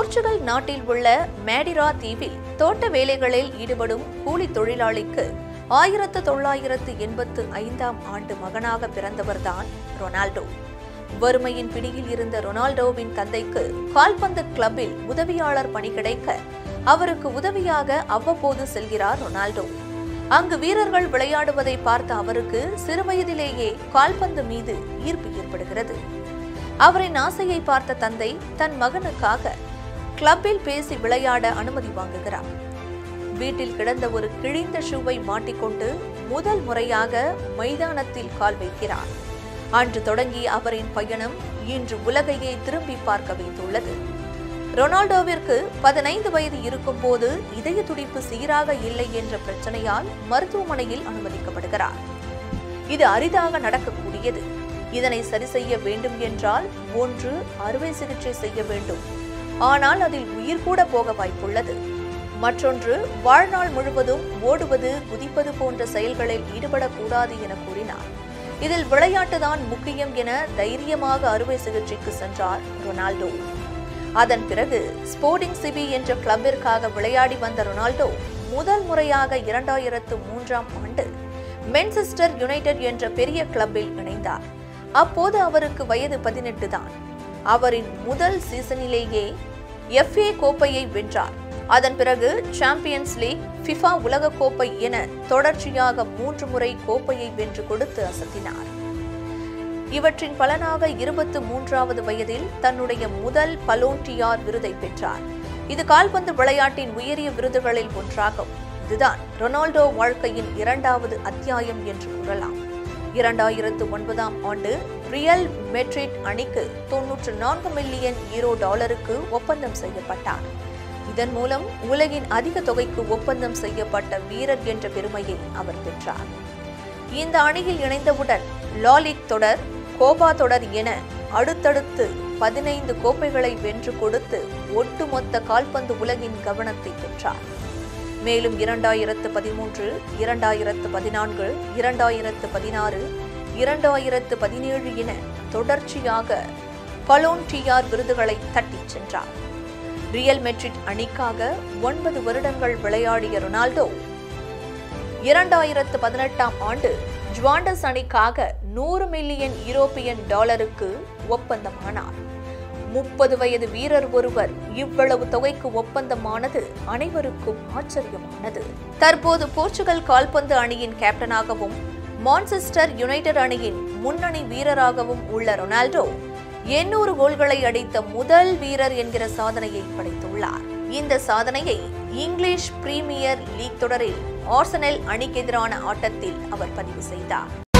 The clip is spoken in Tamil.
போர்ச்சுகல் நாட்டில் உள்ள மேடிரா தீவில் தோட்ட வேலைகளில் ஈடுபடும் கூலி தொழிலாளிக்கு ஆயிரத்து தொள்ளாயிரத்து எண்பத்து ஐந்தாம் ஆண்டு மகனாக பிறந்தவர்தான் ரொனால்டோ வறுமையின் பிடியில் இருந்த ரொனால்டோவின் தந்தைக்கு கால்பந்து கிளப்பில் உதவியாளர் பணி கிடைக்க அவருக்கு உதவியாக அவ்வப்போது செல்கிறார் ரொனால்டோ அங்கு வீரர்கள் விளையாடுவதை பார்த்த அவருக்கு சிறுவயதிலேயே கால்பந்து மீது ஈர்ப்பு ஏற்படுகிறது அவரின் ஆசையை பார்த்த தந்தை தன் மகனுக்காக கிளப்பில் பேசி விளையாட அனுமதி வாங்குகிறார் வீட்டில் கிடந்த ஒரு கிழிந்த ஷூவை மாட்டிக்கொண்டு முதல் முறையாக மைதானத்தில் கால் வைக்கிறார் அன்று தொடங்கி அவரின் பயணம் இன்று உலகையே திரும்பி பார்க்க வைத்துள்ளது ரொனால்டோவிற்கு பதினைந்து வயது இருக்கும்போது இதய துடிப்பு சீராக இல்லை என்ற பிரச்சனையால் மருத்துவமனையில் அனுமதிக்கப்படுகிறார் இது அரிதாக நடக்கக்கூடியது இதனை சரி செய்ய வேண்டும் என்றால் ஒன்று அறுவை சிகிச்சை செய்ய வேண்டும் ஆனால் அதில் உயிர் கூட போக வாய்ப்புள்ளது மற்றொன்று வாழ்நாள் முழுவதும் ஓடுவது குதிப்பது போன்ற செயல்களில் ஈடுபடக்கூடாது என கூறினார் இதில் விளையாட்டுதான் முக்கியம் என தைரியமாக அறுவை சிகிச்சைக்கு சென்றார் ரொனால்டோ அதன் பிறகு ஸ்போர்டிங் சிபி என்ற கிளப்பிற்காக விளையாடி வந்த ரொனால்டோ முதல் முறையாக இரண்டாயிரத்து மூன்றாம் ஆண்டு மென்செஸ்டர் யுனைடெட் என்ற பெரிய கிளப்பில் இணைந்தார் அப்போது அவருக்கு வயது பதினெட்டு தான் அவரின் முதல் சீசனிலேயே எஃப்ஏ கோப்பையை வென்றார் அதன் பிறகு சாம்பியன்ஸ் லீக் ஃபிஃபா உலகக் கோப்பை என தொடர்ச்சியாக மூன்று முறை கோப்பையை வென்று கொடுத்து அசத்தினார் இவற்றின் பலனாக இருபத்து மூன்றாவது வயதில் தன்னுடைய முதல் பலோன்டியார் விருதை பெற்றார் இது கால்பந்து விளையாட்டின் உயரிய விருதுகளில் ஒன்றாகும் இதுதான் ரொனால்டோ வாழ்க்கையின் இரண்டாவது அத்தியாயம் என்று கூறலாம் இரண்டாயிரத்து ஒன்பதாம் ஆண்டு ரியல் மெட்ரிட் அணிக்கு தொன்னூற்று நான்கு மில்லியன் ஈரோ டாலருக்கு ஒப்பந்தம் செய்யப்பட்டார் இதன் மூலம் உலகின் அதிக தொகைக்கு ஒப்பந்தம் செய்யப்பட்ட வீரர் என்ற பெருமையை அவர் பெற்றார் இந்த அணியில் இணைந்தவுடன் லாலிக் தொடர் கோபா தொடர் என அடுத்தடுத்து பதினைந்து கோப்பைகளை வென்று கொடுத்து ஒட்டுமொத்த கால்பந்து உலகின் கவனத்தை பெற்றார் மேலும் இரண்டாயிரத்து பதிமூன்று இரண்டாயிரத்து பதினான்கு இரண்டாயிரத்து பதினாறு இரண்டாயிரத்து பதினேழு என தொடர்ச்சியாக பலோன்டியார் விருதுகளை தட்டிச் சென்றார் ரியல் மெட்ரிட் அணிக்காக ஒன்பது வருடங்கள் விளையாடிய ரொனால்டோ இரண்டாயிரத்து பதினெட்டாம் ஆண்டு ஜுவாண்டஸ் அணிக்காக நூறு மில்லியன் யூரோப்பியன் டாலருக்கு ஒப்பந்தமானார் முப்பது வயது வீரர் ஒருவர் இவ்வளவு தொகைக்கு ஒப்பந்தமானது அனைவருக்கும் ஆச்சரியமானது தற்போது போர்ச்சுகல் கால்பந்து அணியின் கேப்டனாகவும் மான்செஸ்டர் யுனைடெட் அணியின் முன்னணி வீரராகவும் உள்ள ரொனால்டோ எண்ணூறு கோல்களை அடித்த முதல் வீரர் என்கிற சாதனையை படைத்துள்ளார் இந்த சாதனையை இங்கிலீஷ் பிரீமியர் லீக் தொடரில் ஆர்சனல் அணிக்கு எதிரான ஆட்டத்தில் அவர் பதிவு செய்தார்